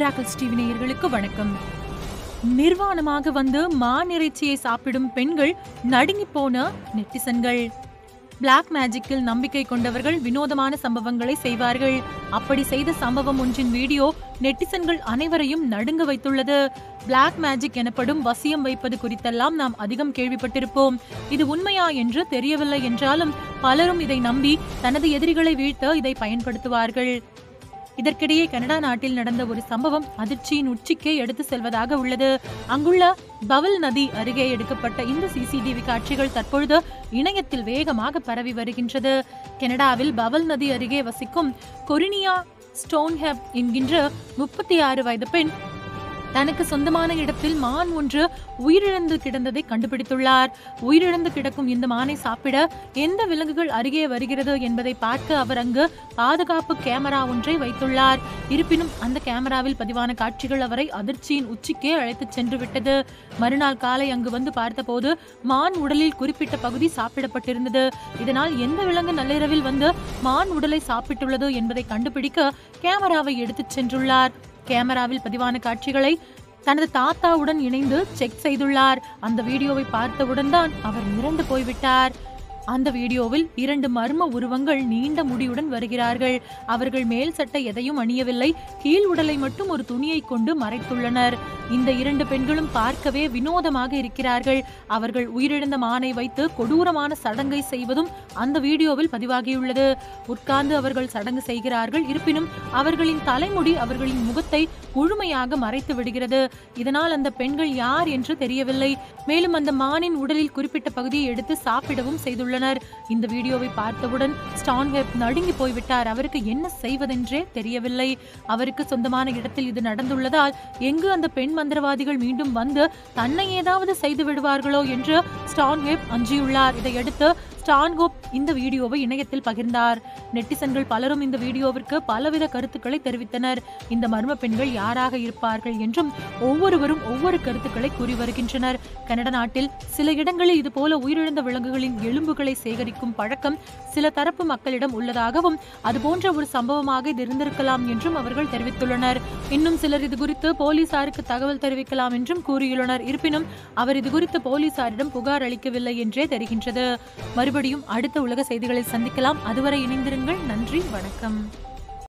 miracles TV நேயர்களுக்கு வணக்கம் நிர்வாணமாக வந்து மான் இறைச்சியை சாப்பிடும் பெண்கள் நடுங்கி போன நெட்டிசன்கள் பிளாக் மேஜிக்கில் நம்பிக்கை கொண்டவர்கள் வினோதமான சம்பவங்களை செய்வார்கள் அப்படி செய்த சம்பவம் ஒன்றின் வீடியோ நெட்டிசன்கள் அனைவரையும் நடுங்க வைத்துள்ளது பிளாக் மேஜிக் எனப்படும் வசியம் வைப்பது குறித்தெல்லாம் நாம் அதிகம் கேள்விப்பட்டிருப்போம் இது உண்மையா என்று தெரியவில்லை என்றாலும் பலரும் இதை நம்பி தனது எதிரிகளை வீழ்த்த இதை பயன்படுத்துவார்கள் இதற்கிடையே கனடா நாட்டில் நடந்த ஒரு சம்பவம் அதிர்ச்சியின் உச்சிக்கே எடுத்து செல்வதாக உள்ளது அங்குள்ள பவல் நதி அருகே எடுக்கப்பட்ட இந்த சிசிடிவி காட்சிகள் தற்பொழுது இணையத்தில் வேகமாக பரவி வருகின்றது கனடாவில் பவல் நதி அருகே வசிக்கும் கொரினியா ஸ்டோன்ஹெப் என்கின்ற முப்பத்தி ஆறு வயது பெண் தனக்கு சொந்தமான இடத்தில் மான் ஒன்று உயிரிழந்து கிடந்ததை கண்டுபிடித்துள்ளார் உயிரிழந்து கிடக்கும் இந்த மானை சாப்பிட எந்த விலங்குகள் அருகே வருகிறது என்பதை பார்க்க அவர் அங்கு பாதுகாப்பு கேமரா ஒன்றை வைத்துள்ளார் இருப்பினும் அந்த கேமராவில் பதிவான காட்சிகள் அவரை அதிர்ச்சியின் உச்சிக்கே அழைத்துச் சென்று விட்டது மறுநாள் காலை அங்கு வந்து பார்த்தபோது மான் உடலில் குறிப்பிட்ட பகுதி சாப்பிடப்பட்டிருந்தது இதனால் எந்த விலங்கு நள்ளிரவில் வந்து மான் உடலை சாப்பிட்டுள்ளது என்பதை கண்டுபிடிக்க கேமராவை எடுத்துச் சென்றுள்ளார் கேமராவில் பதிவான காட்சிகளை தனது தாத்தாவுடன் இணைந்து செக் செய்துள்ளார் அந்த வீடியோவை பார்த்தவுடன் தான் அவர் இறந்து போய்விட்டார் அந்த வீடியோவில் இரண்டு மர்ம உருவங்கள் நீண்ட முடியுடன் வருகிறார்கள் அவர்கள் மேல் சட்டை எதையும் அணியவில்லை கீழ் உடலை மட்டும் ஒரு துணியை கொண்டு மறைத்துள்ளனர் இந்த இரண்டு பெண்களும் பார்க்கவே வினோதமாக இருக்கிறார்கள் அவர்கள் உயிரிழந்த மானை வைத்து கொடூரமான சடங்கை செய்வதும் அந்த வீடியோவில் பதிவாகியுள்ளது உட்கார்ந்து அவர்கள் சடங்கு செய்கிறார்கள் இருப்பினும் அவர்களின் தலைமுடி அவர்களின் முகத்தை முழுமையாக மறைத்து விடுகிறது இதனால் அந்த பெண்கள் யார் என்று தெரியவில்லை மேலும் அந்த மானின் உடலில் குறிப்பிட்ட பகுதியை எடுத்து சாப்பிடவும் செய்துள்ளனர் இந்த வீடியோவை பார்த்தவுடன் ஸ்டான்ஹெப் நடுங்கி போய்விட்டார் அவருக்கு என்ன செய்வதென்றே தெரியவில்லை அவருக்கு சொந்தமான இடத்தில் இது நடந்துள்ளதால் எங்கு அந்த பெண் மந்திரவாதிகள் மீண்டும் வந்து தன்னை ஏதாவது செய்து விடுவார்களோ என்று ஸ்டான்ஹெப் அஞ்சியுள்ளார் இதையடுத்து ஸ்டான்ஹோப் இந்த வீடியோவை இணையத்தில் பகிர்ந்தார் நெட்டிசன்கள் பலரும் இந்த வீடியோவிற்கு பலவித கருத்துக்களை தெரிவித்தனர் இந்த மர்ம பெண்கள் யாராக இருப்பார்கள் என்றும் ஒவ்வொருவரும் ஒவ்வொரு கருத்துக்களை கூறி வருகின்றனர் கனடா நாட்டில் சில இடங்களில் இதுபோல உயிரிழந்த விலங்குகளின் எலும்புகளை சேகரிக்கும் பழக்கம் சில தரப்பு மக்களிடம் உள்ளதாகவும் அதுபோன்ற ஒரு சம்பவமாக இது இருந்திருக்கலாம் என்றும் அவர்கள் தெரிவித்துள்ளனர் இன்னும் சிலர் இது குறித்து போலீசாருக்கு தகவல் தெரிவிக்கலாம் என்றும் கூறியுள்ளனர் இருப்பினும் அவர் இது குறித்து போலீசாரிடம் புகார் அளிக்கவில்லை என்றே தெரிகின்றது மறுபடியும் அடுத்த உலக செய்திகளை சந்திக்கலாம் அதுவரை இணைந்திருங்கள் நன்றி வணக்கம்